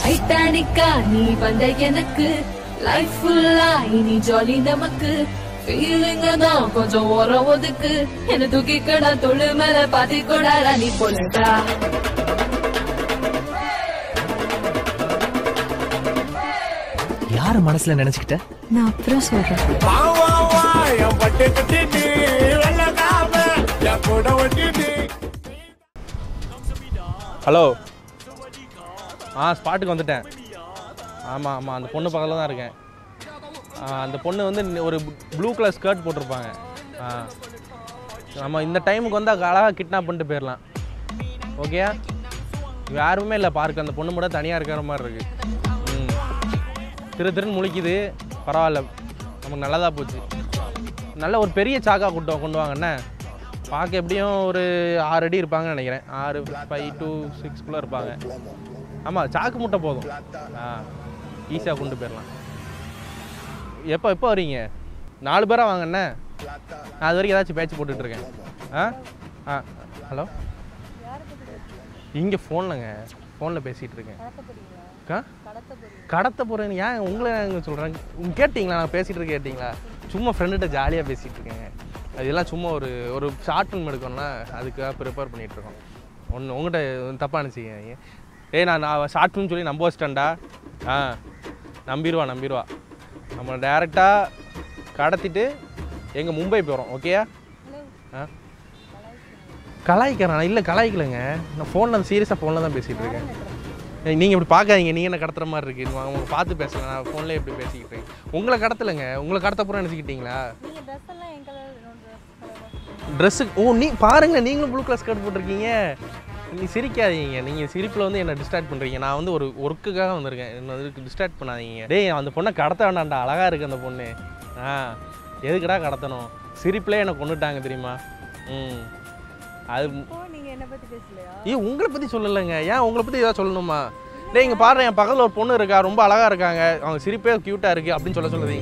டைட்டானிக்கா நீ வந்த எனக்கு லைஃப் ஃபுல்லா இனி ஜாலி நமக்கு ஃபீலிங்க தான் கொஞ்சம் ஓரம் ஒதுக்கு என்ன தூக்கிக்கடா தொழு மேல பாத்தி கொடாடா நீ போலடா யார மனசுல நினைச்சுக்கிட்ட நான் அப்புறம் சொல்றேன் வா வா வா என் பட்டு கட்டிட்டு வெள்ளக்காம என் கூட ஒட்டிட்டு ஹலோ ஆ ஸ்பாட்டுக்கு வந்துட்டேன் ஆமாம் ஆமாம் அந்த பொண்ணு பக்கத்தில் தான் இருக்கேன் ஆ, அந்த பொண்ணு வந்து நி- ஒரு ப்ளூ கலர் ஸ்கர்ட் போட்டிருப்பாங்க ஆ நம்ம இந்த டைமுக்கு வந்தால் அழகாக கிட்னாப் பண்ணிட்டு போயிடலாம் ஓகேயா யாருமே இல்லை பார்க்க அந்த பொண்ணு மட்டும் தனியாக இருக்கிற மாதிரி இருக்கு ம் திரு திருன்னு முழிக்குது பரவாயில்ல நமக்கு நல்லதாக போச்சு நல்ல ஒரு பெரிய சாக்கா கொண்டு கொண்டு வாங்கண்ணே பார்க்க எப்படியும் ஒரு ஆறு அடி இருப்பாங்கன்னு நினைக்கிறேன் ஆறு ஃபைவ் டு சிக்ஸ்குள்ளே இருப்பாங்க ஆமாம் சாக்கு முட்டை போதும் ஆ ஈஸியாக கொண்டு போயிடலாம் எப்போ எப்போ வரீங்க நாலு பேராக வாங்கண்ணே நான் அது வரைக்கும் ஏதாச்சும் பேச்சு போட்டுட்டு இருக்கேன் ஆ ஆ ஹலோ இங்கே ஃபோன்லங்க ஃபோனில் பேசிகிட்டு இருக்கேன் அக்கா கடத்த போகிறேன் ஏன் உங்களை நாங்கள் சொல்கிறேன் கேட்டிங்களா நான் பேசிகிட்டு இருக்க கேட்டிங்களா சும்மா ஃப்ரெண்டுகிட்ட ஜாலியாக பேசிகிட்டு இருக்கேங்க அதெல்லாம் சும்மா ஒரு ஒரு ஷார்ட் ஃபிலிம் எடுக்கணும்னா அதுக்காக ப்ரிப்பேர் பண்ணிகிட்டு இருக்கோம் ஒன்று உங்கள்கிட்ட தப்பாக நினச்சிங்க ஏய் நான் நான் ஷார்ட் ஃபிலிம் சொல்லி நம்ப வச்சிட்டேன்டா ஆ நம்பிடுவா நம்பிடுவா நம்ம டேரெக்டாக கடத்திட்டு எங்கள் மும்பை போகிறோம் ஓகேயா ஆ கலாய்க்கிறேன் இல்லை கலாய்க்கலைங்க நான் ஃபோனில் சீரியஸாக ஃபோனில் தான் பேசிகிட்டு இருக்கேன் நீங்கள் இப்படி பார்க்காதீங்க நீங்கள் என்ன கடத்துற மாதிரி இருக்கு நான் உங்களை பார்த்து பேசல நான் ஃபோன்லேயே இப்படி பேசிக்கிட்டு இருக்கேன் உங்களை கடத்தலைங்க உங்களை கடத்த போகிறேன் நினச்சிக்கிட்டீங்களா நீங்க ட்ரெஸ் எல்லாம் என் கலர் ட்ரெஸ் ட்ரெஸ்ஸு ஓ நீ பாருங்க நீங்களும் ப்ளூ கலர் ஸ்கர்ட் போட்டிருக்கீங்க நீ சிரிக்காதீங்க நீங்கள் சிரிப்பில் வந்து என்னை டிஸ்ட்ராக்ட் பண்ணுறீங்க நான் வந்து ஒரு ஒர்க்குக்காக வந்திருக்கேன் என்ன வந்து டிஸ்ட்ராக்ட் பண்ணாதீங்க டேய் அந்த பொண்ணை கடத்த வேண்டாம்டா அழகாக இருக்குது அந்த பொண்ணு ஆ எதுக்குடா கடத்தணும் சிரிப்பிலே என்னை கொண்டுட்டாங்க தெரியுமா ம் அது இப்போ நீங்க என்ன பத்தி பேசலையா ஏய் உங்களை பற்றி சொல்லலைங்க ஏன் உங்களை பற்றி ஏதாவது சொல்லணுமா டேய் இங்கே பாரு என் பக்கத்தில் ஒரு பொண்ணு இருக்கா ரொம்ப அழகாக இருக்காங்க அவங்க சிரிப்பே க்யூட்டாக இருக்குது அப்படின்னு சொல்ல சொல்லுதீங்க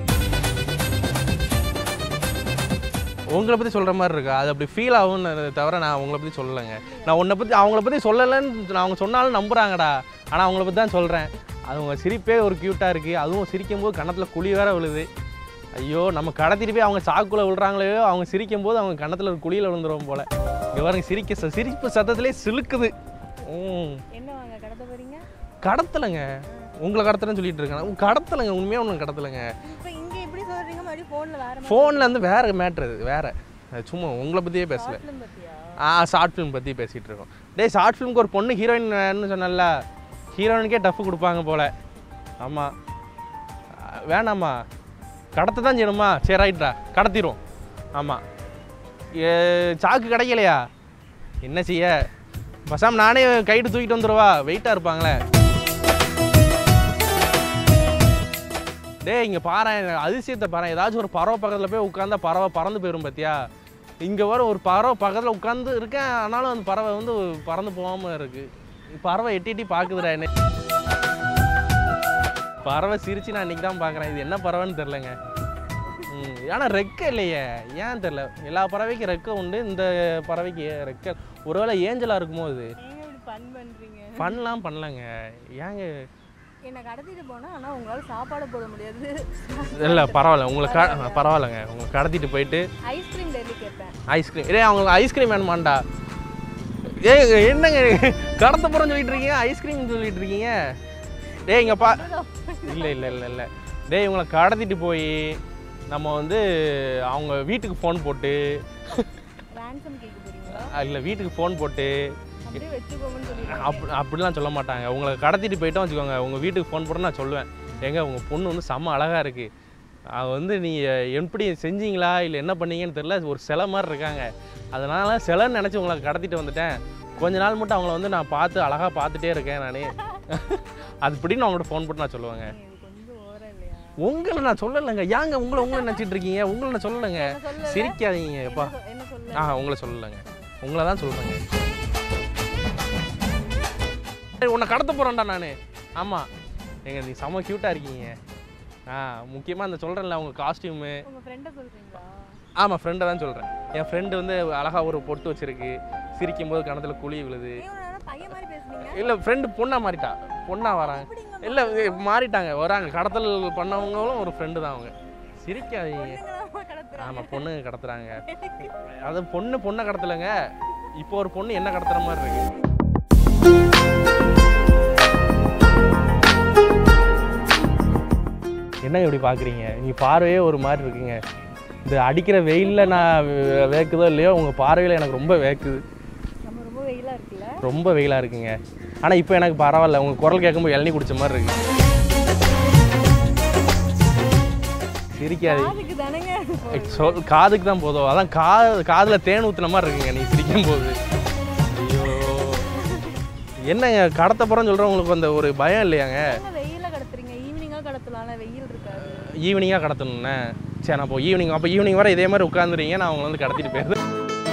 உங்களை பற்றி சொல்கிற மாதிரி இருக்கா அது அப்படி ஃபீல் ஆகும்னு தவிர நான் உங்களை பற்றி சொல்லலைங்க நான் உன்னை பற்றி அவங்கள பற்றி சொல்லலைன்னு நான் அவங்க சொன்னாலும் நம்புகிறாங்கடா ஆனால் அவங்கள பற்றி தான் சொல்கிறேன் அது உங்கள் சிரிப்பே ஒரு க்யூட்டாக இருக்குது அதுவும் சிரிக்கும் போது கன்னத்தில் குழி வேற விழுது ஐயோ நம்ம கடத்திட்டு போய் அவங்க சாக்குள்ளே விழுறாங்களோ அவங்க சிரிக்கும் போது அவங்க கன்னத்தில் ஒரு குழியில் விழுந்துரும் போல இங்கே பாருங்க சிரிக்க ச- சிரிப்பு சத்தத்திலே சிலுக்குது ம் என்ன வாங்க கடத்த போறீங்க கடத்தலைங்க உங்களை கடத்தலன்னு சொல்லிட்டு இருக்கேன் உங்க கடத்தலைங்க உண்மையாக ஒன்று கடத்தலைங்க இப்போ இங்க இப்படி சொல்றீங்க மறுபடியும் ஃபோன்ல வேற ஃபோனில் வந்து வேற மேட்ரு அது வேற அது சும்மா உங்களை பற்றியே பேசல ஃபிலிம் பத்தியா ஆ ஷார்ட் ஃபிலிம் பற்றி பேசிகிட்டு இருக்கோம் டேய் ஷார்ட் ஃபிலிம்க்கு ஒரு பொண்ணு ஹீரோயின்னு சொன்னல ஹீரோயினுக்கே டஃப் கொடுப்பாங்க போல ஆமாம் வேணாம்மா கடத்த தான் செய்யணுமா சரி ரைட்ரா கடத்திடுவோம் ஆமாம் சாக்கு கிடைக்கலையா என்ன செய்ய பசாம் நானே கைட்டு தூக்கிட்டு வந்துடுவா வெயிட்டாக இருப்பாங்களே டேய் இங்கே பாறேன் அதிசயத்தை பாறேன் ஏதாச்சும் ஒரு பறவை பக்கத்தில் போய் உட்காந்தா பறவை பறந்து போயிடும் பார்த்தியா இங்கே வர ஒரு பறவை பக்கத்தில் உட்காந்து இருக்கேன் ஆனாலும் அந்த பறவை வந்து பறந்து போகாமல் இருக்குது பறவை எட்டி எட்டி பார்க்குதுடா என்ன பறவை சிரிச்சு நான் இன்னைக்கு தான் பார்க்குறேன் இது என்ன பறவைன்னு தெரிலங்க ம் ஆனால் ரெக்கை இல்லையே ஏன் தெரில எல்லா பறவைக்கும் ரெக்கை உண்டு இந்த பறவைக்கு ரெக்கை ஒருவேளை ஏஞ்சலாக இருக்குமோ இது ஏங்க இப்படி ஃபன் பண்றீங்க பண்ணலாம் பண்ணலங்க ஏங்க என்ன கடத்திட்டு போனா ஆனா உங்களால சாப்பாடு போட முடியாது இல்லை பரவாயில்ல உங்களை க பரவாயில்லைங்க உங்களை கடத்திட்டு போயிட்டு ஐஸ்கிரீம் டெய்லி கேட்பேன் ஐஸ்கிரீம் இதே அவங்களுக்கு ஐஸ்கிரீம் வேணுமாண்டா ஏய் என்னங்க கடத்த போகிறோன்னு சொல்லிட்டு இருக்கீங்க ஐஸ்கிரீம் சொல்லிட்டு இருக்கீங்க டேய் இங்க பா இல்லை இல்லை இல்லை இல்லை டேய் இவங்களை கடத்திட்டு போய் நம்ம வந்து அவங்க வீட்டுக்கு ஃபோன் போட்டு ரேன்சம் கேட்க போறீங்களா இல்லை வீட்டுக்கு ஃபோன் போட்டு அப்படியே வச்சுக்கோங்கன்னு சொல்லிடுறீங்க அப்படி அப்படிலாம் சொல்ல மாட்டாங்க உங்களை கடத்திட்டு போயிட்டோம் வச்சுக்கோங்க உங்கள் வீட்டுக்கு ஃபோன் போட்டு நான் சொல்லுவேன் ஏங்க உங்கள் பொண்ணு வந்து செம்ம அழகாக இருக்குது அவ வந்து நீங்கள் எப்படி செஞ்சீங்களா இல்லை என்ன பண்ணீங்கன்னு தெரில ஒரு சிலை மாதிரி இருக்காங்க அதனால சிலைன்னு நினச்சி உங்களை கடத்திட்டு வந்துட்டேன் கொஞ்ச நாள் மட்டும் அவங்கள வந்து நான் பார்த்து அழகாக பார்த்துட்டே இருக்கேன் நான் அது இப்படின்னு அவங்கள்ட்ட ஃபோன் போட்டு நான் சொல்லுவேங்க இது கொஞ்சம் ஓரம் இல்லையா உங்களை நான் சொல்லலைங்க ஏங்க உங்களை உங்களை நினச்சிட்டு இருக்கீங்க உங்களை நான் சொல்லலைங்க என்ன சொல்லல? சிரிக்காதீங்க எப்பா என்ன சொ- என்ன சொல்ல ஆ உங்களை சொல்லலைங்க உங்களை தான் சொல்கிறேங்க உன்னை கடத்த போகிறேன்டா நான் ஆமாம் எங்க நீ செம்ம க்யூட்டாக இருக்கீங்க ஆ முக்கியமாக அந்த சொல்கிறேன்ல உங்கள் காஸ்டியூமு உங்க ஃப்ரெண்ட சொல்றீங்களா ஆமாம் ஃப்ரெண்டை தான் சொல்கிறேன் என் ஃப்ரெண்டு வந்து அழகாக ஒரு பொட்டு வச்சிருக்கு சிரிக்கும் போது கணத்தில் குழி விழுது ஏன் ஒரு நேரம் பையன் மாதிரி பேசுனீங்க இல்லை ஃப்ரெண்டு பொண்ணா மாறிட்டா பொண்ணா வராங்க இல்லை மாறிட்டாங்க வராங்க கடத்தல் பண்ணவங்களும் ஒரு ஃப்ரெண்டு தான் அவங்க சிரிக்காதீங்க கடத்துறாங்க ஆமாம் பொண்ணுங்க கடத்துறாங்க அது பொண்ணு பொண்ணை கடத்தலைங்க இப்போ ஒரு பொண்ணு என்ன கடத்துற மாதிரி இருக்கு என்ன இப்படி பார்க்குறீங்க நீங்கள் பார்வையே ஒரு மாதிரி இருக்குங்க இந்த அடிக்கிற வெயிலில் நான் வே- வேக்குதோ இல்லையோ உங்கள் பார்வையில் எனக்கு ரொம்ப வேக்குது நம்ம ரொம்ப வெயிலா இருக்குல்ல ரொம்ப வெயிலாக இருக்குங்க ஆனால் இப்போ எனக்கு பரவாயில்ல உங்கள் குரல் கேட்கும்போது இளநீ குடிச்ச மாதிரி இருக்கு சிரிக்காது அதுக்கு தானேங்க சொல் காதுக்கு தான் போதும் அதான் காது காதில் தேன் ஊற்றுன மாதிரி இருக்குங்க நீ சிரிக்கும் போது ஐயோ என்னங்க கடத்த போகிறோன்னு சொல்கிறேன் உங்களுக்கு அந்த ஒரு பயம் இல்லையாங்க என்ன வெயில கடத்துறீங்க ஈவினிங்கா கடத்தலாம்ல வெயில் இருக்காது ஈவினிங்காக கடத்தணுண்ணே சரி நான் இப்போ ஈவினிங் அப்போ ஈவினிங் வர இதே மாதிரி உட்காந்துறீங்க நான் உங்களை வந்து கடத்திட்டு போயிருந்தேன்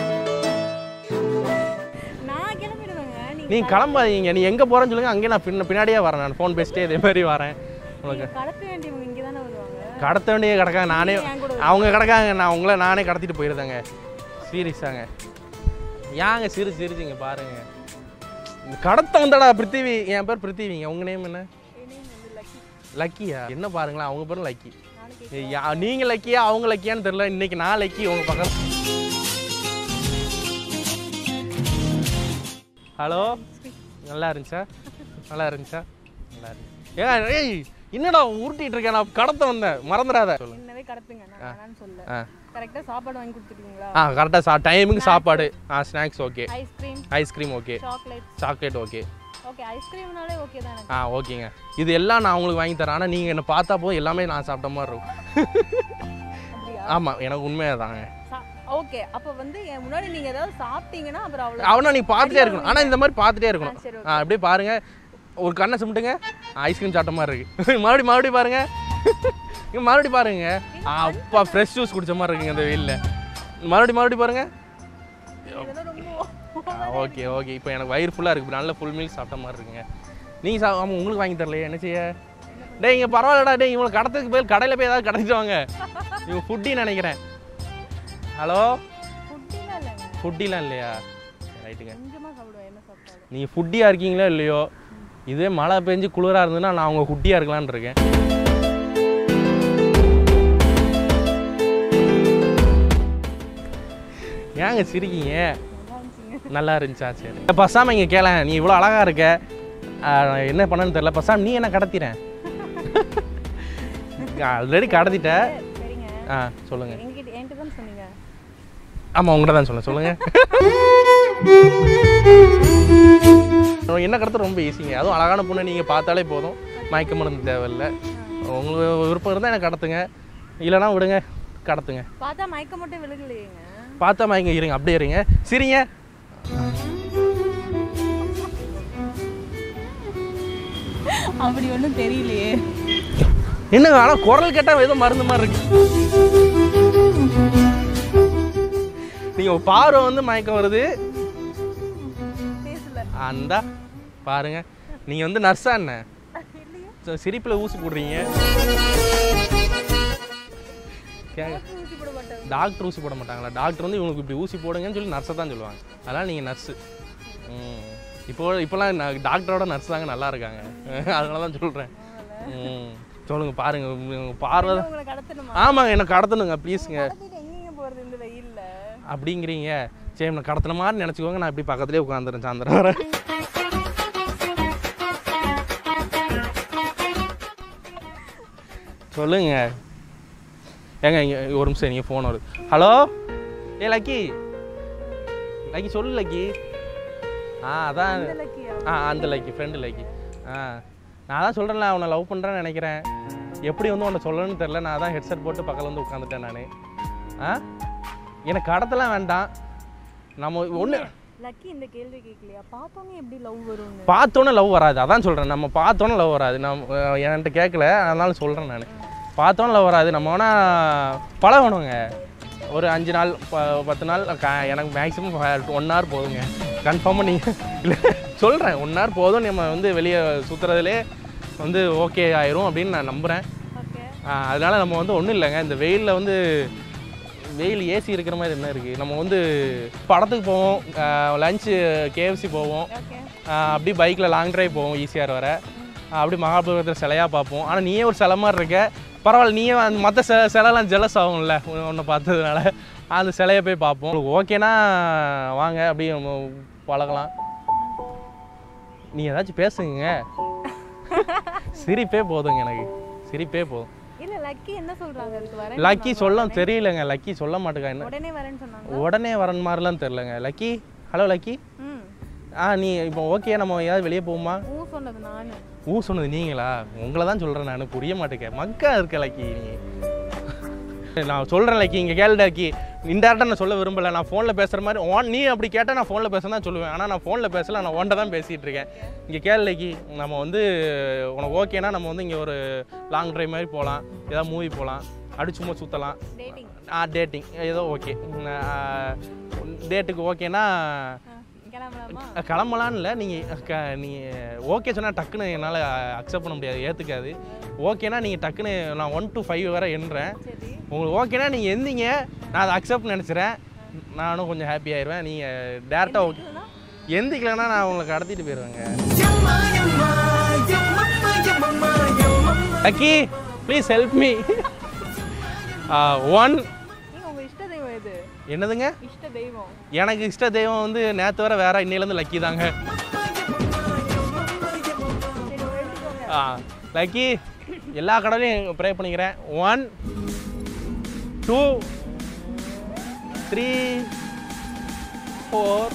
நான் கிளம்பிடுவேங்க நீங்க நீ கிளம்பாதீங்க நீ எங்கே போகிறேன்னு சொல்லுங்க அங்கேயே நான் பின்ன பின்னாடியே வரேன் நான் ஃபோன் பேசிட்டே இதே மாதிரி வரேன் உனக்கு நீங்க கடத்த வேண்டியவங்க இங்க தானே வருவாங்க கடத்த வேண்டிய கிடக்காங்க நானே என் கூட அவங்க கிடக்காங்க நான் உங்களை நானே கடத்திட்டு போயிருந்தேங்க சீரியஸாங்க ஏங்க சிரி சிரிச்சிங்க பாருங்க இந்த கடத்த வந்தடா பிருத்திவி என் பேர் பிருத்திவிங்க உங்க நேம் என்ன என்னையும் வந்து லக்கி லக்கியா என்ன பாருங்களேன் அவங்க பேரும் லக்கி நானும் கேட்க யா- நீங்க லக்கியா அவங்க லக்கியான்னு தெரியல இன்னைக்கு நான் லக்கி உங்க பக்கம் ஹலோ நல்லா இருந்துச்சா நல்லா இருந்துச்சா நல்லா இருந்துச்சு ஏன் ஏய் என்னடா உருட்டிட்டு இருக்கேன் நான் கடத்த வந்தேன் மறந்துடாத சொல்லு என்னவே கடத்துங்க நான் வேணான்னு சொல்ல ஆ கரெக்டா சாப்பாடு வாங்கி கொடுத்துருவீங்களா ஆ கரெக்டாக சா டைமுக்கு சாப்பாடு ஆ snacks okay ice cream ice cream okay chocolate chocolate okay okay ஐஸ்கிரீம்னாலே ஓகே தான் எனக்கு ஆ ஓகேங்க இது எல்லாம் நான் உங்களுக்கு வாங்கி தரேன் ஆனால் நீங்கள் என்னை பார்த்தா போதும் எல்லாமே நான் சாப்பிட்ட மாதிரி இருக்கும் அப்படியா ஆமாம் எனக்கு உண்மையாக தாங்க ஓகே அப்போ வந்து என் முன்னாடி நீங்க ஏதாவது சாப்பிட்டீங்கன்னா அப்புறம் அவ்வளோ அவனை நீ பார்த்துட்டே இருக்கணும் ஆனால் இந்த மாதிரி பார்த்துட்டே இருக்கணும் ஆ, சரி, ஆ அப்படியே பாருங்க ஒரு கண்ணை சிமிட்டுங்க ஐஸ்கிரீம் சாப்பிட்ட மாதிரி இருக்கு மறுபடியும் மறுபடியும் பாருங்க இங்க மறுபடியும் பாருங்க அப்பா ஃப்ரெஷ் ஜூஸ் குடிச்ச மாதிரி இருக்குங்க இந்த வெயிலில் மறுபடியும் மறுபடியும் பாருங்க இதெல்லாம் ரொம்ப ஓகே ஓகே இப்போ எனக்கு வயிறு ஃபுல்லாக இருக்குது நல்ல ஃபுல் மீல் சாப்பிட்ட மாதிரி இருக்குங்க நீங்கள் சா ஆமாம் உங்களுக்கு வாங்கி தரலையே என்ன செய்ய டேய் இங்கே பரவாயில்லடா டேய் இவங்களை கடத்துக்கு போய் கடையில் போய் ஏதாவது கடத்திட்டு வாங்க இவங்க ஃபுட்டி நினைக்கிறேன் ஹலோ ஃபுட்டிலாம் இல்லைங்க ஃபுட்டிலாம் இல்லையா ரைட்டுங்க கொஞ்சமா சாப்பிடுவேன் என்ன சாப்பாடு நீங்கள் ஃபுட்டியாக இருக்கீங்களோ இல்லையோ இதே மழை பெஞ்சு குளிராக இருந்ததுன்னா நான் அவங்க குட்டியாக இருக்கலான்னு இருக்கேன் ஏங்க சிரிக்கீங்க நல்லா இருந்துச்சா சரி பசாம இங்கே கேள நீ இவ்வளோ அழகாக இருக்க ஆஹ், என்ன பண்ணன்னு தெரியல பசாம நீ என்ன கடத்திறேன் ஆல்ரெடி கடத்திட்ட சரிங்க ஆ சொல்லுங்கள் எங்ககிட்ட என்கிட்ட தான் சொன்னீங்க ஆமாம் உங்கள்கிட்ட தான் சொல்ல சொல்லுங்கள் என்ன கடத்த ரொம்ப ஈஸிங்க அதுவும் அழகான பொண்ணை நீங்கள் பார்த்தாலே போதும் மயக்க மருந்து தேவையில்லை உங்களுக்கு விருப்பம் இருந்தால் எனக்கு கடத்துங்க இல்லைனா விடுங்க கடத்துங்க பார்த்தா மயக்க மட்டும் விழுகலையேங்க பார்த்தா மயங்க இருங்க அப்படியே இருங்க சரிங்க அப்படி ஒன்றும் தெரியலையே என்னங்க ஆனால் குரல் கேட்டால் ஏதோ மருந்து மாதிரி இருக்கு நீங்கள் பார்வை வந்து மயக்கம் வருது பேசல அந்த பாருங்க நீங்கள் வந்து நர்ஸா என்ன ச- சிரிப்புல ஊசி போடுறீங்க கேங்க ஊசி போட மாட்டாங்க டாக்டர் ஊசி போட மாட்டாங்களா டாக்டர் வந்து இவங்களுக்கு இப்படி ஊசி போடுங்கன்னு சொல்லி நர்ஸை தான் சொல்லுவாங்க அதனால் நீங்கள் நர்ஸு ம் இப்போ இப்போலாம் நான் டாக்டரோட நர்ஸ் தாங்க நல்லா இருக்காங்க அதனால தான் சொல்கிறேன் ம் சொல்லுங்கள் பாருங்கள் உங்க பார்வை தான் உங்களை கடத்தணுமா ஆமாங்க என்ன கடத்தணுங்க ப்ளீஸுங்க கடத்திட்டு எங்கேங்க போறது இந்த வெயில்ல அப்படிங்கிறீங்க சரி நான் கடத்தின மாதிரி நினச்சிக்கோங்க நான் இப்படி பக்கத்துலேயே உட்காந்துறேன் சாயந்தரம் வர சொல்லுங்க ஏங்க இங்கே ஒரு நிமிஷம் நீங்கள் ஃபோன் வருது ஹலோ ஏ லக்கி லக்கி சொல்லு லக்கி ஆ அதான் இந்த லக்கியா ஆ அந்த லைக்கி ஃப்ரெண்டு லைக்கி ஆ நான் தான் சொல்கிறேன்ல அவனை லவ் பண்ணுறேன்னு நினைக்கிறேன் எப்படி வந்து உன்னை சொல்லணும்னு தெரில நான் தான் ஹெட்செட் போட்டு பக்கத்தில் வந்து உட்காந்துட்டேன் நான் ஆ எனக்கு கடத்தலாம் வேண்டாம் நம்ம ஒன்று லக்கி இந்த கேள்வி கேட்கலையா பார்த்தோன்னே எப்படி லவ் வரும்னு பார்த்தோன்னே லவ் வராது அதான் சொல்கிறேன் நம்ம பார்த்தோன்னே லவ் வராது நான் அஹ், என்கிட்ட கேட்கல அதனால சொல்கிறேன் நான் பார்த்தோன்னே லவ் வராது நம்ம வேணால் பழகணுங்க ஒரு அஞ்சு நாள் ப- பத்து நாள் க- எனக்கு மேக்ஸிமம் ஒன் ஹவர் போதுங்க கன்ஃபார்மாக நீங்கள் இல்லை சொல்கிறேன் ஒன் ஹவர் போதும் நம்ம வந்து வெளியே சுற்றுறதுலே வந்து ஓகே ஆயிரும் அப்படின்னு நான் நம்புகிறேன் ஓகே அதனால நம்ம வந்து ஒன்றும் இல்லைங்க இந்த வெயிலில் வந்து வெயில் ஏசி இருக்கிற மாதிரி என்ன இருக்குது நம்ம வந்து படத்துக்கு போவோம் லஞ்சு கேஎஃப்சி போவோம் ஓகே ஆஹ் அப்படியே பைக்கில் லாங் டிரைவ் போவோம் ஈஸியாக வர அப்படி மகாபலிபுரத்தில் சிலையாக பார்ப்போம் ஆனால் நீயே ஒரு சிலை மாதிரி இருக்க பரவாயில்ல நீயே மற்ற சில சிலைலாம் ஜெலஸ் ஆகும்ல உன்னை- உன்னை பார்த்ததுனால அந்த சிலையை போய் பார்ப்போம் உங்களுக்கு ஓகேனா வாங்க அப்படியே நம்ம பழகலாம் நீ ஏதாச்சும் பேசுங்க சிரிப்பே போதுங்க எனக்கு சிரிப்பே போதும் இல்ல லக்கி என்ன சொல்றாங்க அதுக்கு வரேன் லக்கி சொல்ல தெரியலங்க லக்கி சொல்ல மாட்டேங்க என்ன உடனே வரேன்னு சொன்னாங்க உடனே வரன் மாதிரிலாம் தெரிலங்க லக்கி ஹலோ லக்கி ம் ஆ நீ இப்போ ஓகே நம்ம ஏதாவது வெளியே போகுமா ஊ சொன்னது நானு ஊ சொன்னது நீங்களா உங்களை தான் சொல்கிறேன் நான் புரிய மாட்டேங்க மக்கா இருக்க லக்கி நீ நான் சொல்கிறேன் லக்கி இங்கே கேளு லக்கி இன்டேரக்டாக நான் சொல்ல விரும்பல நான் ஃபோனில் பேசுகிற மாதிரி ஓன் நீ அப்படி கேட்டால் நான் ஃபோனில் பேச தான் சொல்லுவேன் ஆனால் நான் ஃபோனில் பேசல நான் ஓன்ட்ட தான் பேசிகிட்டு இருக்கேன் இங்கே கேளு லக்கி நம்ம வந்து உனக்கு ஓகேனா நம்ம வந்து இங்கே ஒரு லாங் ட்ரைவ் மாதிரி போகலாம் ஏதாவது மூவி போகலாம் அடிச்சுமா சுற்றலாம் டேட்டிங் ஆ டேட்டிங் ஏதோ ஓகே டேட்டுக்கு ஓகேனா கிளம்பலாமா கிளம்பலான்னு இல்லை நீங்கள் க நீங்கள் ஓகே சொன்னால் டக்குன்னு என்னால் அக்செப்ட் பண்ண முடியாது ஏற்றுக்காது ஓகேனா நீங்கள் டக்குன்னு நான் ஒன் டு ஃபைவ் வரை எண்ணுறேன் சரி உங்களுக்கு ஓகேனா நீங்கள் எந்திங்க நான் அதை அக்செப்ட் நினச்சிறேன் நானும் கொஞ்சம் ஹாப்பி ஆயிடுவேன் நீங்கள் டேரெக்டாக ஓகே எந்திக்கலைன்னா நான் உங்களை கடத்திட்டு போயிடுவேங்க lucky please help me one நீங்க உங்க இஷ்ட தெய்வம் எது என்னதுங்க இஷ்ட தெய்வம் எனக்கு இஷ்ட தெய்வம் வந்து நேற்று வர வேற இன்னையிலேருந்து லக்கி தாங்க சரி எழுதிக்கோங்க ஆ லக்கி எல்லா கடவுளையும் ப்ரே பண்ணிக்கிறேன் ஒன் டூ த்ரீ ஃபோர்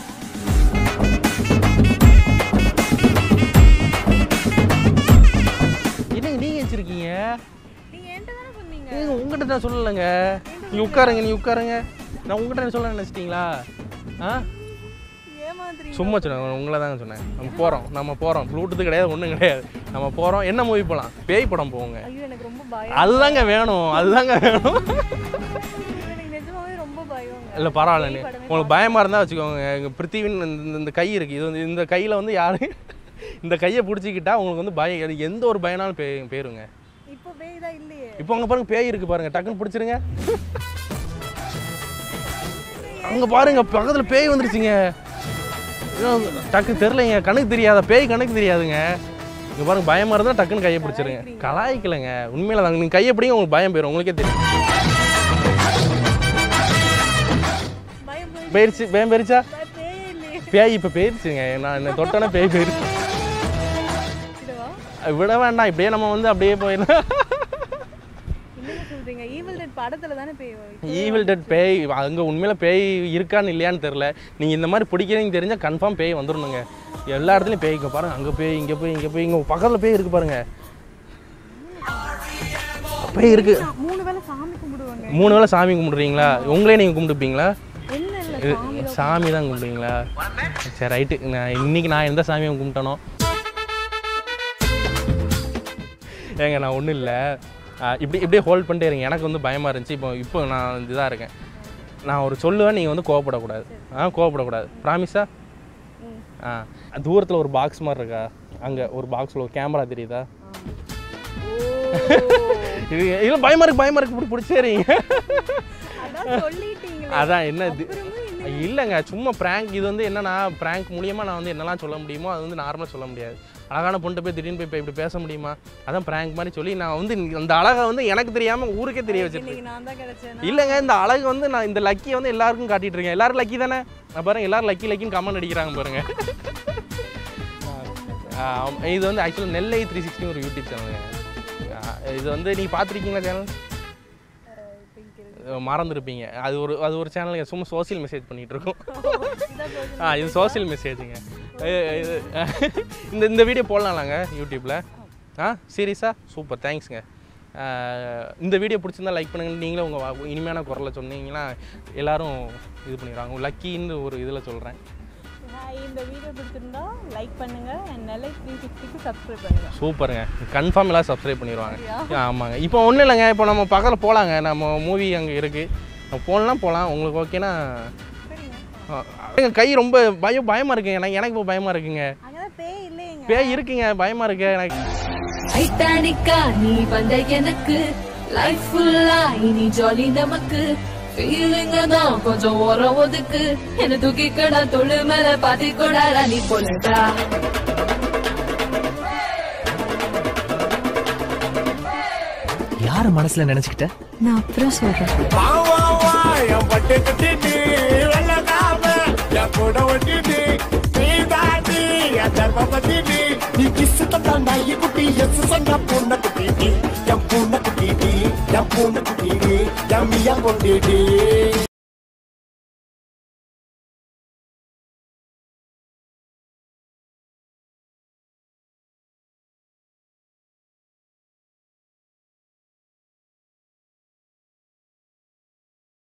என்னங்க நீங்கள் வச்சுருக்கீங்க நீங்க என்கிட்ட தானே சொன்னீங்க ஏங்க உங்ககிட்ட நான் சொல்லலைங்க நீ உட்காருங்க நீ உட்காருங்க நான் உங்ககிட்ட சொல்ல நினச்சிட்டிங்களா ஆ ஏமாத்துறீங்க சும்மா சொன்னேன் உங்களை தாங்க சொன்னேன் நம்ம போகிறோம் நம்ம போகிறோம் ப்ளூடூத் கிடையாது ஒன்றும் கிடையாது நம்ம போகிறோம் என்ன மூவி போகலாம் பேய் படம் போவோங்க ஐயோ எனக்கு ரொம்ப பயம் அதுதாங்க வேணும் அதுதாங்க வேணும் எனக்கு நிஜமாவே ரொம்ப பயங்க இல்லை பரவாயில்ல நீ பேய் படமே உங்களுக்கு பயமாக இருந்தால் வச்சுக்கோங்க எங்கள் பிருத்திவின் இந்த- இந்த கை இருக்குது இது வந்து இந்த கையில் வந்து யாரு இந்த கையை பிடிச்சிக்கிட்டா உங்களுக்கு வந்து பயம் அது எந்த ஒரு பயனாலும் பே போயிருங்க இப்போ பேய் தான் இல்லையே இப்போ அங்கே பாருங்க பேய் இருக்கு பாருங்க டக்குன்னு பிடிச்சிருங்க அங்கே பாருங்க பக்கத்தில் பேய் வந்துருச்சுங்க ஐயோ, டக்கு தெரிலங்க கணக்கு தெரியாத பேய் கணக்கு தெரியாதுங்க இங்கே பாருங்க பயமாக இருந்தால் டக்குன்னு கையை பிடிச்சிருங்க கலாய்க்கலைங்க உண்மையில தாங்க நீங்கள் கையை பிடிங்க உங்களுக்கு பயம் போயிடும் உங்களுக்கே தெரியும் பயம் போய் போயிருச்சு பயம் போயிருச்சா பேயே இல்லையே பேய் இப்போ போயிருச்சுங்க நான் என்ன தொட்டோன்னே பேய் போயிருச்சு இதுவா விட வேண்டாம் இப்படியே நம்ம வந்து அப்படியே போயிடலாம் என்னங்க சொல்றீங்க ஈவில் டெட் படத்துல தானே பேய் வரும். ஈவில் டெட் பேய் அங்கே உண்மையில் பேய் இருக்கான்னு இல்லையான்னு தெரில நீங்கள் இந்த மாதிரி பிடிக்கிறீங்க தெரிஞ்சால் கன்ஃபார்ம் பேய் வந்துடணுங்க எல்லா இடத்துலையும் பேய் இங்கே பாருங்க அங்கே பேய் இங்கே போய் இங்கே போய் இங்கே பக்கத்தில் பேய் இருக்கு பாருங்க பேய் இருக்கு மூணு வேளை சாமி கும்பிடுவாங்க மூணு வேளை சாமி கும்பிடுறீங்களா உங்களே நீங்கள் கும்பிட்டுப்பீங்களா என்ன இல்ல இது சாமி சாமி தான் கும்பிடுவீங்களா சரி ரைட்டு நான் இன்னைக்கு நான் எந்த சாமியை கும்பிட்டனோ ஏங்க நான் ஒன்றும் இல்லை இப்படி இப்படியே ஹோல்ட் பண்ணிட்டே இருங்க எனக்கு வந்து பயமாக இருந்துச்சு இப்போ இப்போ நான் இதாக இருக்கேன் நான் ஒரு சொல்லுவேன் நீங்கள் வந்து கோவப்படக்கூடாது ஆ கோவப்படக்கூடாது ப்ராமிஸா ம். ஆ தூரத்தில் ஒரு பாக்ஸ் மாதிரி இருக்கா அங்கே ஒரு பாக்ஸில் ஒரு கேமரா தெரியுதா இது இல்லை பயமாக இருக்கு பயமாக இருக்கு இப்படி பிடிச்சேறீங்க அதான் சொல்லிட்டீங்களே அதான் என்ன இது இல்லைங்க சும்மா ப்ராங்க் இது வந்து என்னன்னா ப்ராங்க் மூலியமா நான் வந்து என்னெல்லாம் சொல்ல முடியுமோ அது வந்து நார்மலாக சொல்ல முடியாது அழகான பொண்ணு போய் திடீர்னு போய் இப்ப இப்படி பேச முடியுமா அதான் ப்ராங்க் மாதிரி சொல்லி நான் வந்து அந்த அழகை வந்து எனக்கு தெரியாம ஊருக்கே தெரிய வச்சிருக்கேன் இன்னைக்கு நான் தான் கிடைச்சேன் இல்லைங்க இந்த அழகு வந்து நான் இந்த லக்கியை வந்து எல்லாருக்கும் காட்டிட்டு இருக்கேன் எல்லாரும் லக்கி தானே நான் பாருங்க எல்லாரும் லக்கி லக்கின்னு கமெண்ட் அடிக்கிறாங்க பாருங்க ஆ, இது வந்து ஆக்சுவலாக நெல்லை த்ரீ சிக்ஸ்டி ஒரு யூடியூப் சேனலுங்க இது வந்து நீங்கள் பார்த்துருக்கீங்களா சேனல் மறந்துருப்பீங்க அது ஒரு அது ஒரு சேனலுங்க சும்மா சோஷியல் மெசேஜ் பண்ணிட்டு இருக்கோம் ஆ இது சோஷியல் மெசேஜுங்க இது இந்த இந்த வீடியோ போடலாம்லாங்க யூடியூப்பில் ஆ சீரியஸா சூப்பர் தேங்க்ஸுங்க இந்த வீடியோ பிடிச்சிருந்தா லைக் பண்ணுங்க நீங்களே உங்கள் இனிமையான குரலை சொன்னீங்கன்னா எல்லாரும் இது பண்ணிடுவாங்க லக்கின்னு ஒரு இதில் சொல்கிறேன் ஹாய் இந்த வீடியோ பிடிச்சிருந்தா லைக் பண்ணுங்க and நெல்லை த்ரீ சிக்ஸ்டிக்கு சப்ஸ்கிரைப் பண்ணுங்க சூப்பருங்க கன்ஃபார்ம் எல்லாம் சப்ஸ்கிரைப் பண்ணிடுவாங்க ஆமாங்க இப்போ ஒன்றும் இல்லைங்க இப்போ நம்ம பக்கத்தில் போகலாங்க நம்ம மூவி அங்கே இருக்குது நம்ம போகலாம் போகலாம் உங்களுக்கு ஓகேனா கை ரொம்ப பயம் பயமாக இருக்குங்க எனக்கு எனக்கு இப்போ பயமாக இருக்குங்க அங்கதான் பேய் இல்லையேங்க பேய் இருக்குங்க பயமாக இருக்கு எனக்கு டைட்டானிக்கா நீ வந்த எனக்கு லைஃப் ஃபுல்லா இனி ஜாலி நமக்கு ஃபீலிங்க தான் கொஞ்சம் ஓரம் ஒதுக்கு என்ன தூக்கிக்கடா தொழு மேல பாத்தி கொடாடா நீ போலடா யார மனசுல நினைச்சுக்கிட்ட நான் அப்புறம் சொல்றேன் வா வா வா என் பட்டு கட்டிட்டு வெள்ளக்காம என் கூட ஒட்டிட்டு நீ தாண்டி என் தர்ம பத்திட்டு நீ கிசு தந்தாண்டா குட்டி எஸ் சொன்ன பூனை குட்டிட்டு என் பூனை குட்டிட்டு என் பூனை குட்டிட்டு என் மியா கொண்டிட்டு